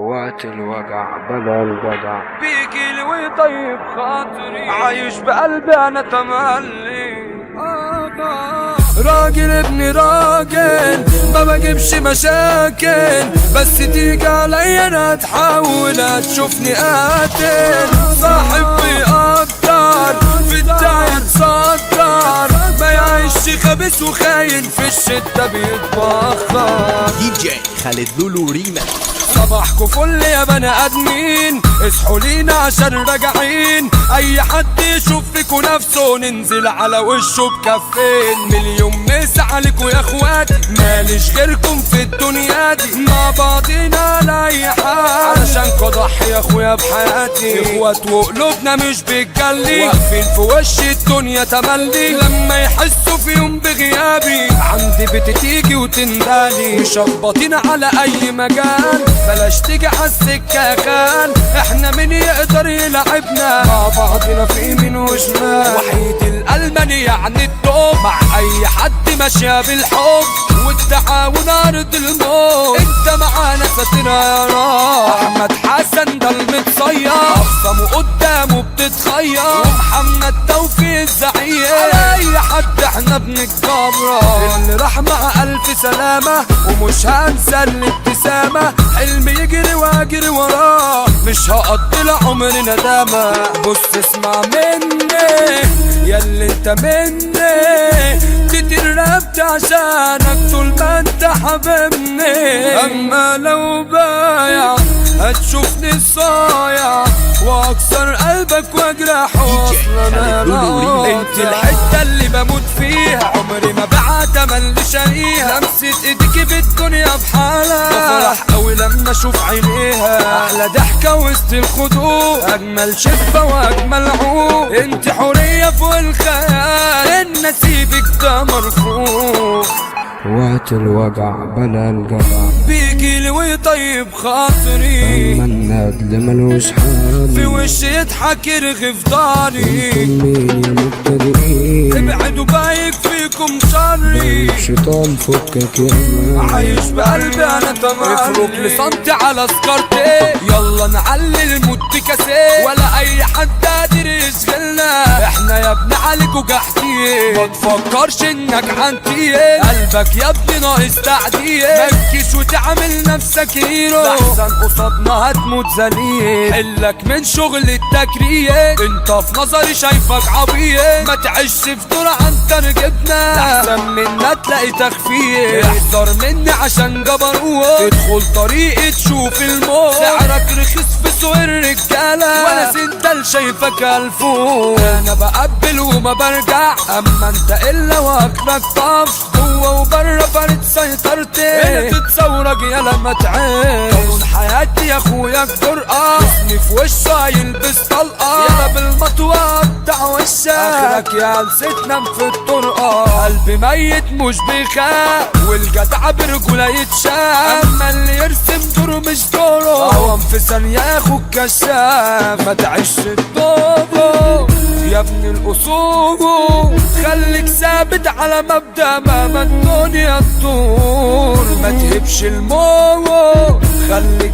وقت الوجع بلا الجدع بيجي لي ويطيب خاطري عايش بقلبي انا تملي راجل ابن راجل ما بجيبش مشاكل بس تيجي عليا انا تحاول هتشوفني قاتل صاحب بيقدر في الداير صدر ما يعيش خبيث وخاين في الشدة بيتبخر دي جي خالد لولو ريماكس صباحكوا فل يا بني ادمين اصحوا لينا عشان راجعين اي حد يشوف فيكوا نفسه ننزل على وشه بكفين مليون مسا عليكوا يا اخواتي ماليش غيركم في الدنيا دي مع بعضينا على اي حال علشان ضحي يا اخويا بحياتي اخوات وقلوبنا مش بتجلي واقفين في وش الدنيا تملي لما يحسوا في يوم بغيابي عندي بتتيجي وتندالي مشبطين على اي مجال بلاش تيجي عالسكة يا خال احنا مين يقدر يلعبنا مع بعضنا في يمين وشمال وحيد الألماني يعني التوب مع أي حد ماشية بالحب والتعاون أرض الموت انت معانا ساترها يا راح أحمد حسن ده المتصير أخصمه قدامه بتتخير ومحمد توفيق الزعيم على أي حد احنا بنتجبر اللي راح مع ألف سلامة ومش هنسى الابتسامة حلمي يجري واجري وراه مش هقضي العمر ندامة بص اسمع مني ياللي انت مني كتير ربت عشانك طول ما انت حبيبني اما لو بايع هتشوفني صايع واكسر قلبك واجرحه اصلا انا انت الحته اللي بموت فيها عمري ما بعت امل شاريها لمسة ايديكي بالدنيا بحالها بفرح قوي لما اشوف عينيها احلى ضحكة وسط الخدود اجمل شفة واجمل عود انت حورية فوق الخيال ان نسيبك ده مرفوض وقت الوجع بلا الجدع بيجي لي ويطيب خاطري اما الندل ملوش في حال وشي يضحك يرغي في داري مين يا مبتدئين ابعدوا بايك فيكم شري شيطان فكك يا مان عايش بقلبي انا تمام افرك لي سنتي على سكرتي يلا نعلي الموت كاسيه ولا اي حد قادر يشغلنا احنا يا ابن عليك وجحتيه ما تفكرش انك عنتيه قلبك يا ابني ناقص تعديه متكش وتعمل نفسك هيرو احسن قصادنا هتموت ذليل حلك من شغل التكريم انت في نظري شايفك عبيط ما تعيش في دور عن ترجبنا احسن منا تلاقي تخفيف احذر مني عشان جبروت تدخل طريقي تشوف الموت سعرك رخيص في سوق الرجاله وانا سندل شايفك الفوق انا بقبل وما برجع اما انت الا واكلك طفش جوه وبره فرد سيطرتي هنا تتصورك يا لما تعيش قانون حياتي يا اخويا الجرأة اسمي في وشه هيلبس طلقة يلا بالمطوة قطع وشك اخرك يا لست نام في الطرقة قلبي ميت مش بيخاف والجدع برجوله يتشاف اما اللي يرسم دوره مش دوره عوام في ثانية ياخد كشاف ما تعيش الدوبو يا ابن الاصول خليك ثابت على مبدا ما الدنيا تدور ما تهبش المو خليك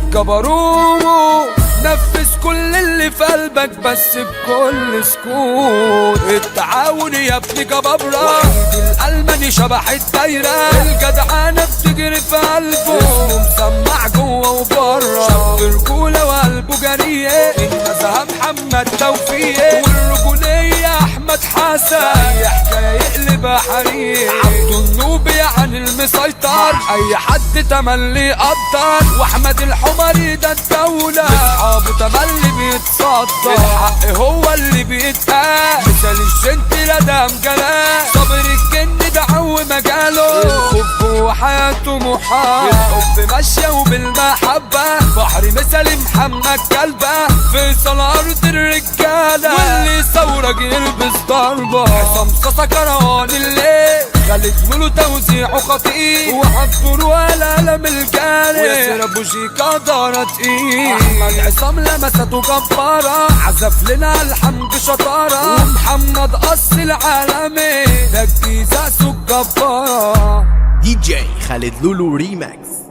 جبروت نفذ كل اللي في قلبك بس بكل سكوت التعاون يا ابني جبابرة وحيد الألماني شبح الدايرة الجدعانة بتجري في قلبه اسمه مسمع جوه وبره شاب رجولة وقلبه جريء النزهة محمد توفيق والرجولية أحمد حسن أي حكاية يقلبها حريق عبده النوبي عن المسيطر أي حد تملي يقدر وأحمد الحمري ده الدولة أصحابه تملي بيتصدر الحق هو اللي بيتقال مثال الجنت لدى مجلاه صبر الجن ده عو مجاله الخوف جوه حياته محال الحب ماشية وبالمحبة بحر مثل محمد كلبة فيصل أرض الرجالة واللي ثورك يلبس ضربة عصام صاصا كروان الليل خالد مولو توزيعه خطير وحضر ولا لم الجاري وياسر ابو شيكا دارة تقيل احمد عصام لمسته جبارة عزف لنا الحمد شطارة ومحمد اصل العالمي ده الجيزة سوق جبارة دي جي خالد لولو ريماكس